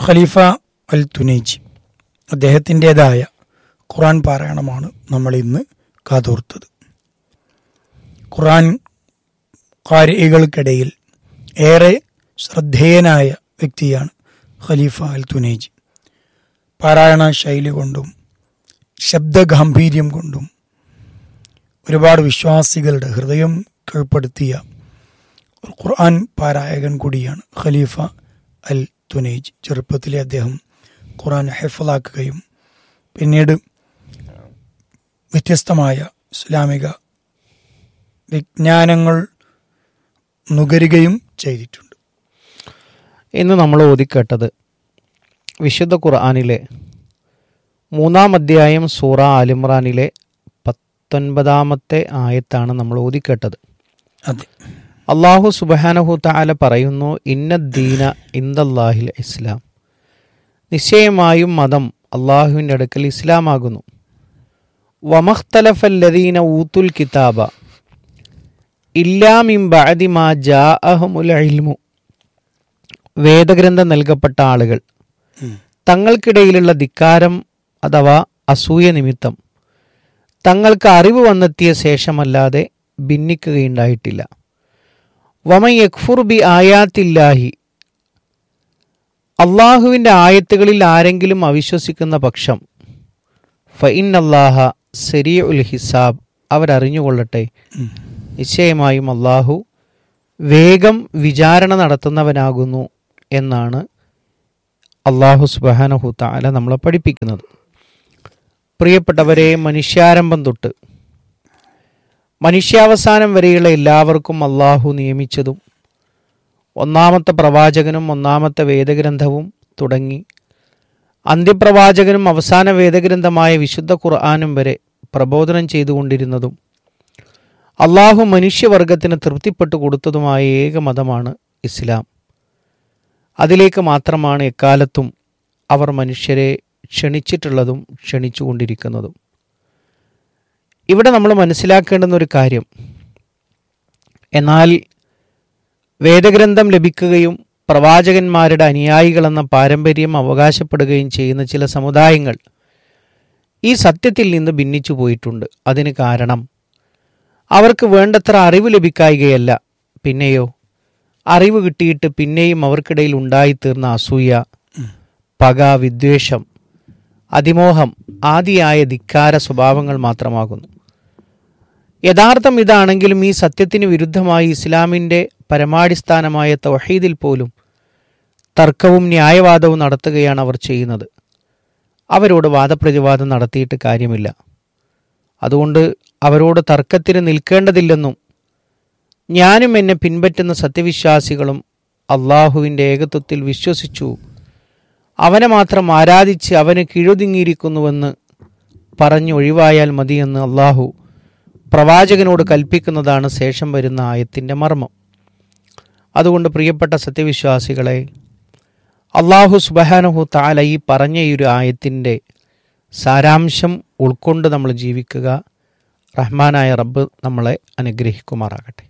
ഖലീഫ അൽ Tunaiji അദ്ദേഹത്തിൻ്റെതായ ഖുറാൻ പാരായണമാണ് നമ്മൾ ഇന്ന് കാതോർത്തത് ഖുറാൻ കാരികൾക്കിടയിൽ ഏറെ ശ്രദ്ധേയനായ വ്യക്തിയാണ് ഖലീഫ അൽ തുനൈജി പാരായണ ശൈലി കൊണ്ടും ശബ്ദഗാംഭീര്യം കൊണ്ടും ഒരുപാട് വിശ്വാസികളുടെ ഹൃദയം കീഴ്പ്പെടുത്തിയ ഒരു ഖുർആൻ പാരായകൻ കൂടിയാണ് ഖലീഫ അൽ തുനൈജ് ചെറുപ്പത്തിലെ അദ്ദേഹം ഖുർആൻ ഹെഫലാക്കുകയും പിന്നീട് വ്യത്യസ്തമായ ഇസ്ലാമിക വിജ്ഞാനങ്ങൾ നുകരുകയും ചെയ്തിട്ടുണ്ട് ഇന്ന് നമ്മൾ ഓതിക്കേട്ടത് വിശുദ്ധ ഖുർആാനിലെ മൂന്നാം അധ്യായം സൂറ ആലിമ്രാനിലെ പത്തൊൻപതാമത്തെ ആയത്താണ് നമ്മൾ ഓതിക്കേട്ടത് അതെ അള്ളാഹു സുബഹാനഹു താല പറയുന്നു ഇന്ന ദീന ഇന്ദല്ലാഹിൽ ഇസ്ലാം നിശ്ചയമായും മതം അള്ളാഹുവിൻ്റെ അടുക്കൽ ഇസ്ലാമാകുന്നു വമഖ്തലഫല്ലദീന ഊത്തുൽ കിതാബ ഇല്ലാമിം ബഅദിമാ ജാഅഹമുൽ ഇൽമു വേദഗ്രന്ഥം നൽകപ്പെട്ട ആളുകൾ തങ്ങൾക്കിടയിലുള്ള ധിക്കാരം അഥവാ അസൂയ നിമിത്തം തങ്ങൾക്ക് അറിവ് വന്നെത്തിയ ശേഷമല്ലാതെ ഭിന്നിക്കുകയുണ്ടായിട്ടില്ല വമൻ യക്ഫുർ ബി ആയാത്തില്ലാഹി അള്ളാഹുവിൻ്റെ ആയത്തുകളിൽ ആരെങ്കിലും അവിശ്വസിക്കുന്ന പക്ഷം ഫഇൻ അള്ളാഹ സെരി ഉൽ ഹിസാബ് അവരറിഞ്ഞുകൊള്ളട്ടെ നിശ്ചയമായും അള്ളാഹു വേഗം വിചാരണ നടത്തുന്നവനാകുന്നു എന്നാണ് അള്ളാഹു സുബാനഹു താല നമ്മളെ പഠിപ്പിക്കുന്നത് പ്രിയപ്പെട്ടവരെ മനുഷ്യാരംഭം തൊട്ട് മനുഷ്യാവസാനം വരെയുള്ള എല്ലാവർക്കും അള്ളാഹു നിയമിച്ചതും ഒന്നാമത്തെ പ്രവാചകനും ഒന്നാമത്തെ വേദഗ്രന്ഥവും തുടങ്ങി അന്ത്യപ്രവാചകനും അവസാന വേദഗ്രന്ഥമായ വിശുദ്ധ ഖുർആാനും വരെ പ്രബോധനം ചെയ്തുകൊണ്ടിരുന്നതും അള്ളാഹു മനുഷ്യവർഗത്തിന് തൃപ്തിപ്പെട്ടു കൊടുത്തതുമായ ഏക മതമാണ് ഇസ്ലാം അതിലേക്ക് മാത്രമാണ് എക്കാലത്തും അവർ മനുഷ്യരെ ക്ഷണിച്ചിട്ടുള്ളതും ക്ഷണിച്ചുകൊണ്ടിരിക്കുന്നതും ഇവിടെ നമ്മൾ മനസ്സിലാക്കേണ്ടുന്ന ഒരു കാര്യം എന്നാൽ വേദഗ്രന്ഥം ലഭിക്കുകയും പ്രവാചകന്മാരുടെ അനുയായികളെന്ന പാരമ്പര്യം അവകാശപ്പെടുകയും ചെയ്യുന്ന ചില സമുദായങ്ങൾ ഈ സത്യത്തിൽ നിന്ന് ഭിന്നിച്ചു പോയിട്ടുണ്ട് അതിന് കാരണം അവർക്ക് വേണ്ടത്ര അറിവ് ലഭിക്കായികയല്ല പിന്നെയോ അറിവ് കിട്ടിയിട്ട് പിന്നെയും അവർക്കിടയിൽ ഉണ്ടായിത്തീർന്ന അസൂയ പക വിദ്വേഷം അതിമോഹം ആദിയായ ധിക്കാര സ്വഭാവങ്ങൾ മാത്രമാകുന്നു യഥാർത്ഥം ഇതാണെങ്കിലും ഈ സത്യത്തിന് വിരുദ്ധമായി ഇസ്ലാമിൻ്റെ പരമാടിസ്ഥാനമായ തൗഹീദിൽ പോലും തർക്കവും ന്യായവാദവും നടത്തുകയാണ് അവർ ചെയ്യുന്നത് അവരോട് വാദപ്രതിവാദം നടത്തിയിട്ട് കാര്യമില്ല അതുകൊണ്ട് അവരോട് തർക്കത്തിന് നിൽക്കേണ്ടതില്ലെന്നും ഞാനും എന്നെ പിൻപറ്റുന്ന സത്യവിശ്വാസികളും അള്ളാഹുവിൻ്റെ ഏകത്വത്തിൽ വിശ്വസിച്ചു അവനെ മാത്രം ആരാധിച്ച് അവന് കീഴുതിങ്ങിയിരിക്കുന്നുവെന്ന് പറഞ്ഞു ഒഴിവായാൽ മതിയെന്ന് അള്ളാഹു പ്രവാചകനോട് കൽപ്പിക്കുന്നതാണ് ശേഷം വരുന്ന ആയത്തിൻ്റെ മർമ്മം അതുകൊണ്ട് പ്രിയപ്പെട്ട സത്യവിശ്വാസികളെ അള്ളാഹു സുബഹാനഹു താല ഈ പറഞ്ഞ ഈ ഒരു ആയത്തിൻ്റെ സാരാംശം ഉൾക്കൊണ്ട് നമ്മൾ ജീവിക്കുക റഹ്മാനായ റബ്ബ് നമ്മളെ അനുഗ്രഹിക്കുമാറാകട്ടെ